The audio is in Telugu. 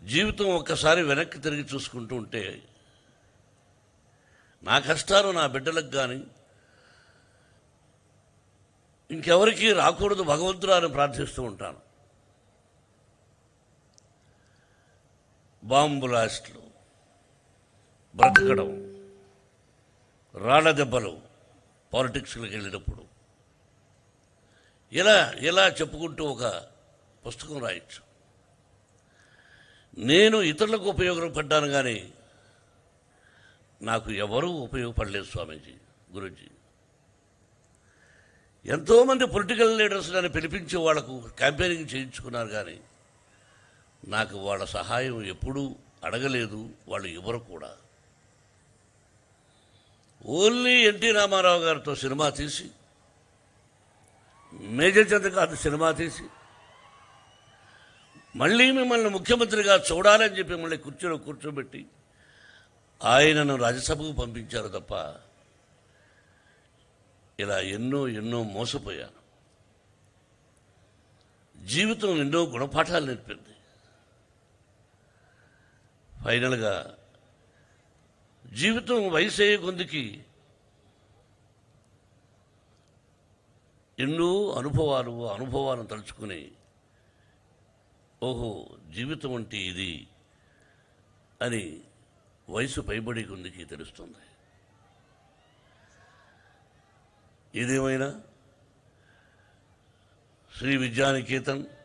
జీవితం ఒక్కసారి వెనక్కి తిరిగి చూసుకుంటూ ఉంటే నా కష్టాలు నా బిడ్డలకు కానీ ఇంకెవరికి రాకూడదు భగవంతుడా అని ప్రార్థిస్తూ ఉంటాను బాంబు బ్లాస్ట్లు బ్రతకడం రాళ్ళ దెబ్బలు పాలిటిక్స్లోకి వెళ్ళినప్పుడు ఇలా ఇలా చెప్పుకుంటూ ఒక పుస్తకం రాయొచ్చు నేను ఇతరులకు ఉపయోగపడ్డాను కానీ నాకు ఎవరూ ఉపయోగపడలేదు స్వామీజీ గురుజీ ఎంతోమంది పొలిటికల్ లీడర్స్ నన్ను పిలిపించి వాళ్లకు క్యాంపెయినింగ్ చేయించుకున్నారు కానీ నాకు వాళ్ళ సహాయం ఎప్పుడూ అడగలేదు వాళ్ళు ఎవరు కూడా ఓన్లీ ఎన్టీ రామారావు గారితో సినిమా తీసి మేజర్ చంద్రకాంత్ సినిమా తీసి మళ్ళీ మిమ్మల్ని ముఖ్యమంత్రిగా చూడాలని చెప్పి మళ్ళీ కుర్చీలో కూర్చోబెట్టి ఆయనను రాజ్యసభకు పంపించారు తప్ప ఇలా ఎన్నో ఎన్నో మోసపోయాను జీవితం ఎన్నో గుణపాఠాలు నేర్పింది ఫైనల్గా జీవితం వయసు అయ్యే కొందికి ఎన్నో అనుభవాలు ఆ అనుభవాలను తలుచుకుని ఓహో జీవితం అంటే ఇది అని వయసు పైబడి కొందికి తెలుస్తుంది ఏదేమైనా శ్రీ విద్యానికేతన్